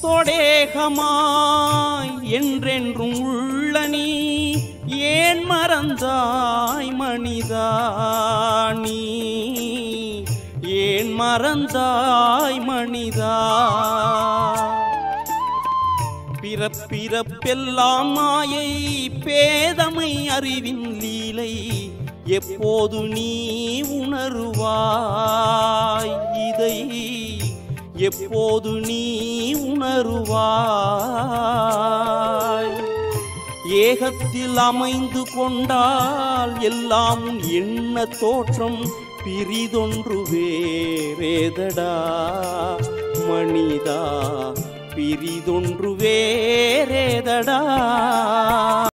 தொடேகமாய் என்றென்றும் உள்ள நீ ஏன் மறந்தாய் மனிதா நீ ஏன் மறந்தாய் மனிதா பிறப்பிறப்பெல்லாம் மாயை பேதமை அறிவின் லீலை எப்போது நீ உணருவாய் இதை எப்போது நீ உணருவாய் ஏகத்தில் அமைந்து கொண்டால் எல்லாம் உன் எண்ண தோற்றம் பிரிதொன்று வேறேதடா மனிதா பிரிதொன்று வேறேதடா